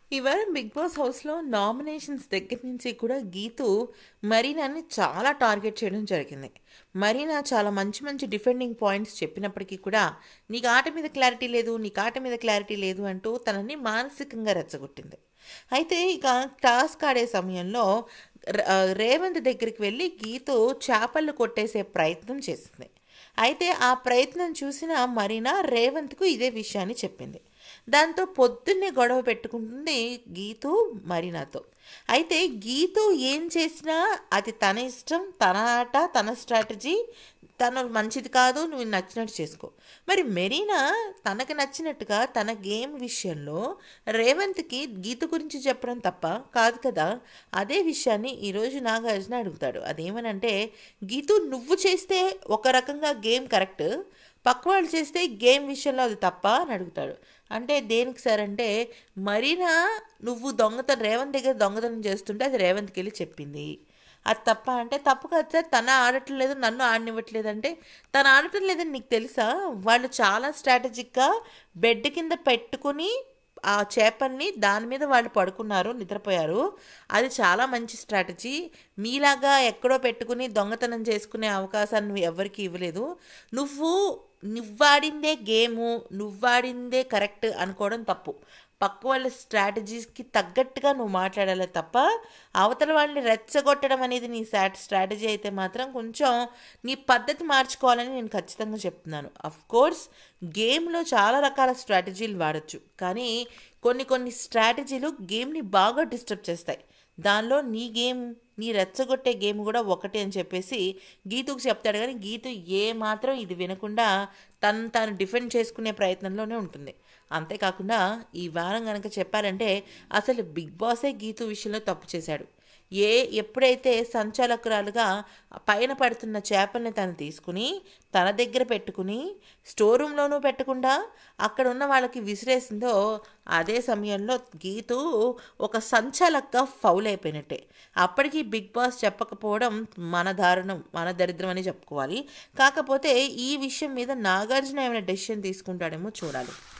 ఈ వారం big boss హౌస్లో నామినేషన్స్ దగ్గర నుంచి కూడా గీతు మరీనాని చాలా టార్గెట్ చేయడం జరిగింది మరీనా చాలా మంచి మంచి డిఫెండింగ్ పాయింట్స్ చెప్పినప్పటికీ కూడా నీకు ఆట మీద క్లారిటీ లేదు నీకు ఆట మీద క్లారిటీ లేదు అంటూ తనని మానసికంగా రెచ్చగొట్టింది అయితే ఇక టాస్క్ ఆడే సమయంలో ర- ఆ, రేవంత్ దగ్గరికి వెళ్ళి గీతు చేపలు కొట్టేసే ప్రయత్నం చేసింది అయితే ఆ ప్రయత్నం చూసిన మరీనా రేవంత్కు ఇదే విషయాన్ని చెప్పింది దాంతో పొద్దున్నే గొడవ పెట్టుకుంటుంది గీతు మరీనాతో అయితే గీతు ఏం చేసినా అది తన ఇష్టం తన ఆట తన స్ట్రాటజీ తను మంచిది కాదు నువ్వు నచ్చినట్టు చేసుకో మరి మెరీనా తనకు నచ్చినట్టుగా తన గేమ్ విషయంలో రేవంత్కి గీత గురించి చెప్పడం తప్ప కాదు కదా అదే విషయాన్ని ఈరోజు నాగార్జున అడుగుతాడు అదేమనంటే గీతు నువ్వు చేస్తే ఒక రకంగా గేమ్ కరెక్ట్ పక్క వాళ్ళు చేస్తే గేమ్ విషయంలో అది తప్ప అని అడుగుతాడు అంటే దేనికి సార్ అంటే మరీనా నువ్వు దొంగతనం రేవంత్ దగ్గర దొంగతనం చేస్తుంటే అది రేవంత్కి వెళ్ళి చెప్పింది అది తప్ప అంటే తప్పు కాదు సార్ తన ఆడటం లేదు నన్ను ఆడనివ్వట్లేదు అంటే తను ఆడటం లేదని నీకు తెలుసా వాళ్ళు చాలా స్ట్రాటజిక్గా బెడ్ కింద పెట్టుకుని ఆ చేపల్ని దాని మీద వాళ్ళు పడుకున్నారు నిద్రపోయారు అది చాలా మంచి స్ట్రాటజీ మీలాగా ఎక్కడో పెట్టుకుని దొంగతనం చేసుకునే అవకాశాన్ని నువ్వు ఎవరికి ఇవ్వలేదు నువ్వు నువ్వాడిందే గేము నువ్వాడిందే కరెక్ట్ అనుకోవడం తప్పు పక్క వాళ్ళ స్ట్రాటజీస్కి తగ్గట్టుగా నువ్వు మాట్లాడాలి తప్ప అవతల వాళ్ళని రెచ్చగొట్టడం అనేది నీ స్ట్రా స్ట్రాటజీ అయితే మాత్రం కొంచెం నీ పద్ధతి మార్చుకోవాలని నేను ఖచ్చితంగా చెప్తున్నాను అఫ్ కోర్స్ గేమ్లో చాలా రకాల స్ట్రాటజీలు వాడచ్చు కానీ కొన్ని కొన్ని స్ట్రాటజీలు గేమ్ని బాగా డిస్టర్బ్ చేస్తాయి దానిలో నీ గేమ్ నీ రెచ్చగొట్టే గేమ్ కూడా ఒకటే అని చెప్పేసి గీతుకు చెప్తాడు కానీ గీతు ఏ మాత్రం ఇది వినకుండా తను తాను డిఫెండ్ చేసుకునే ప్రయత్నంలోనే ఉంటుంది అంతేకాకుండా ఈ వారం కనుక చెప్పారంటే అసలు బిగ్ బాసే గీతు విషయంలో తప్పు చేశాడు ఏ ఎప్పుడైతే సంచాలకురాలుగా పైన పడుతున్న చేపల్ని తను తీసుకుని తన దగ్గర పెట్టుకుని స్టోర్ రూమ్లోనూ పెట్టకుండా అక్కడ ఉన్న వాళ్ళకి విసిరేసిందో అదే సమయంలో గీతు ఒక సంచాలక్గా ఫౌల్ అయిపోయినట్టే అప్పటికి బిగ్ బాస్ చెప్పకపోవడం మన దారుణం మన దరిద్రం అని చెప్పుకోవాలి కాకపోతే ఈ విషయం మీద నాగార్జున ఏమైనా డెసిషన్ తీసుకుంటాడేమో చూడాలి